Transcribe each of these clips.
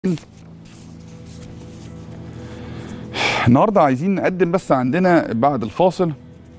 النهارده عايزين نقدم بس عندنا بعد الفاصل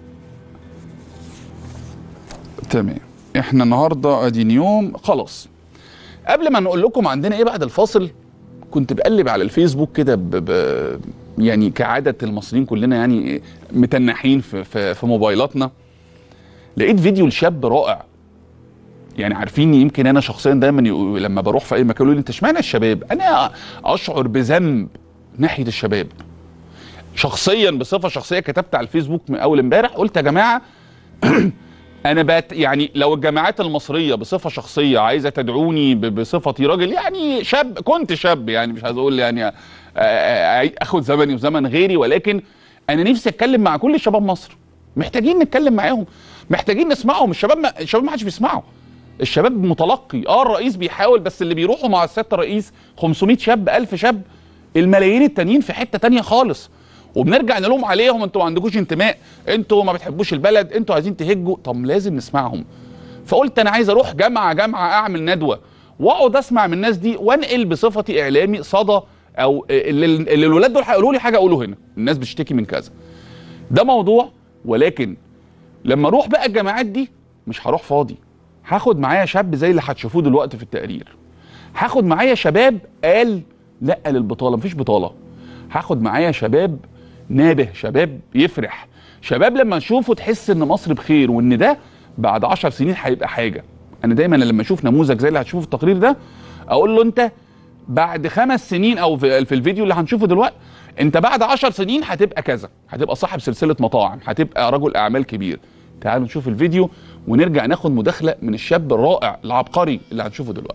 تمام احنا النهارده ادي يوم خلاص قبل ما نقول لكم عندنا ايه بعد الفاصل كنت بقلب على الفيسبوك كده ب... ب... يعني كعاده المصريين كلنا يعني متنحين في في, في موبايلاتنا لقيت فيديو لشاب رائع يعني عارفين يمكن انا شخصيا دايما يقو- لما بروح في اي مكان يقولوا لي انت اشمعنى الشباب انا اشعر بذنب ناحيه الشباب شخصيا بصفه شخصيه كتبت على الفيسبوك من اول امبارح قلت يا جماعه انا بات يعني لو الجامعات المصريه بصفه شخصيه عايزه تدعوني ب- بصفتي راجل يعني شاب كنت شاب يعني مش عايز اقول يعني آه، آه، آه، اخد زمني وزمن غيري ولكن انا نفسي اتكلم مع كل شباب مصر محتاجين نتكلم معاهم محتاجين نسمعهم الشباب ما الشباب ما حدش بيسمعه الشباب متلقي اه الرئيس بيحاول بس اللي بيروحوا مع السياده الرئيس 500 شاب 1000 شاب الملايين التانيين في حته تانية خالص وبنرجع نلوم عليهم انتوا ما عندكوش انتماء انتوا ما بتحبوش البلد انتوا عايزين تهجوا طب لازم نسمعهم فقلت انا عايز اروح جامعه جامعه اعمل ندوه واقعد اسمع من الناس دي وانقل بصفتي اعلامي صدى او اللي, اللي الولاد دول هيقولوا لي حاجه اقوله هنا الناس بتشتكي من كذا ده موضوع ولكن لما اروح بقى الجامعات دي مش هروح فاضي هاخد معايا شاب زي اللي هتشوفوه دلوقتي في التقرير هاخد معايا شباب قال لا للبطاله مفيش بطاله هاخد معايا شباب نابه شباب يفرح شباب لما نشوفه تحس ان مصر بخير وان ده بعد عشر سنين هيبقى حاجه انا دايما لما اشوف نموذج زي اللي هتشوفه في التقرير ده اقول له انت بعد خمس سنين او في في الفيديو اللي هنشوفه دلوقتي انت بعد عشر سنين هتبقى كذا هتبقى صاحب سلسله مطاعم هتبقى رجل اعمال كبير تعالوا نشوف الفيديو ونرجع ناخد مداخله من الشاب الرائع العبقري اللي هنشوفه دلوقتي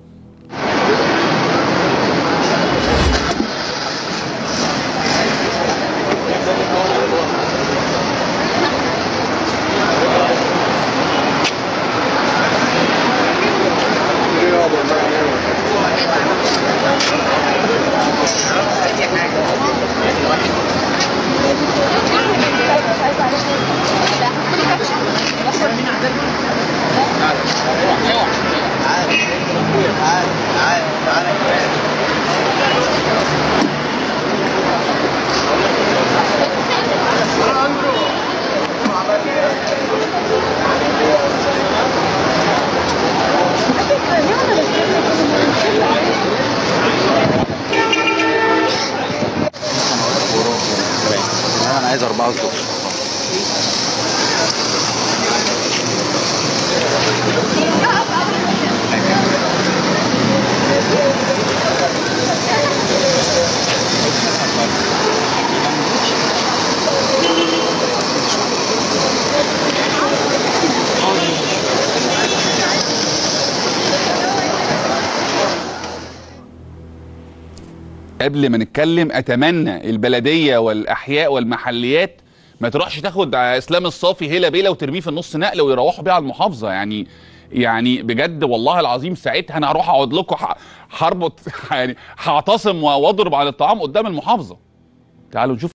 انا عايز اربعه الصبح قبل ما نتكلم اتمنى البلديه والاحياء والمحليات ما تروحش تاخد اسلام الصافي هيلا بيلا وترميه في النص نقل ويروحوا بيه على المحافظه يعني يعني بجد والله العظيم ساعتها انا هروح اقعد لكم ح- هربط يعني هعتصم واضرب على الطعام قدام المحافظه تعالوا نشوف